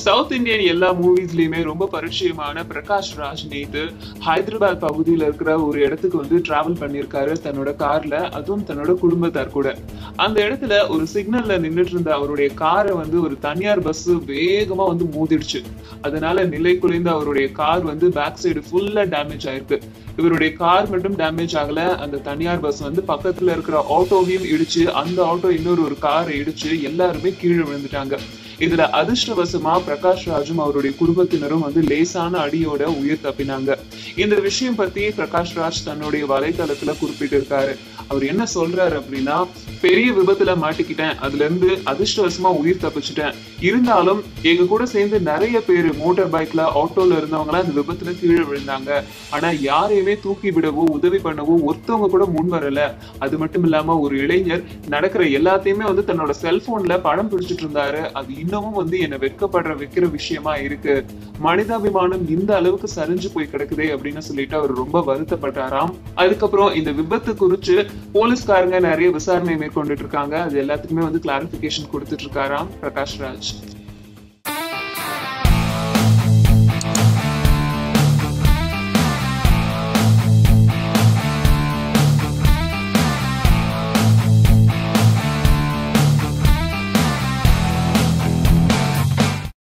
south Indian எல்லா மூவிஸ்லயுமே ரொம்ப பரிச்சயமான பிரகாஷ் ராஜ் நேத்து ஹைதராபாத் பகுதியில இருக்கிற ஒரு இடத்துக்கு வந்து டிராவல் பண்ணியிருக்காரு தன்னோட கார்ல அதுவும் தன்னோட குடும்பத்தார் கூட அந்த இடத்துல ஒரு சிக்னல்ல நின்னுட்டு இருந்த அவருடைய காரை வந்து ஒரு தனியார் பஸ் வேகமா வந்து மோதிடுச்சு அதனால நிலை குலைந்த அவருடைய கார் வந்து பேக் சைடு ஃபுல்லா டேமேஜ் ஆயிருக்கு இவருடைய கார் மட்டும் டேமேஜ் ஆகல அந்த தனியார் பஸ் வந்து பக்கத்துல இருக்கிற ஆட்டோவையும் இடிச்சு அந்த ஆட்டோ இன்னொரு ஒரு காரை இடிச்சு எல்லாருமே கீழே விழுந்துட்டாங்க இதுல அதிர்ஷ்டவசமா பிரகாஷ் ராஜும் அவருடைய குடும்பத்தினரும் வந்து லேசான அடியோட உயிர் தப்பினாங்க இந்த விஷயம் பத்தி பிரகாஷ் ராஜ் தன்னுடைய வலைத்தளத்துல குறிப்பிட்டிருக்காரு அவர் என்ன சொல்றாரு அப்படின்னா பெரிய விபத்துல மாட்டிக்கிட்டேன் அதுல இருந்து அதிர்ஷ்டவசமா உயிர் தப்பிச்சிட்டேன் இருந்தாலும் எங்க கூட சேர்ந்து நிறைய பேர் மோட்டார் பைக்ல ஆட்டோல இருந்தவங்க அந்த விபத்துல கீழே விழுந்தாங்க ஆனா யாரையுமே தூக்கி விடவோ உதவி பண்ணவோ ஒருத்தவங்க கூட முன் வரல அது மட்டும் இல்லாம ஒரு இளைஞர் நடக்கிற எல்லாத்தையுமே வந்து தன்னோட செல்போன்ல படம் பிடிச்சிட்டு இருந்தாரு அது இன்னமும் வந்து என்ன வெட்கப்படுற வைக்கிற விஷயமா இருக்கு மனிதாபிமானம் இந்த அளவுக்கு சரிஞ்சு போய் கிடக்குதே அப்படின்னு சொல்லிட்டு அவர் ரொம்ப வருத்தப்பட்டாராம் அதுக்கப்புறம் இந்த விபத்து குறிச்சு போலீஸ்காரங்க நிறைய விசாரணை மேற்கொண்டுட்டு இருக்காங்க அது எல்லாத்துக்குமே வந்து கிளாரிபிகேஷன் கொடுத்துட்டு இருக்காராம் பிரகாஷ் ராஜ்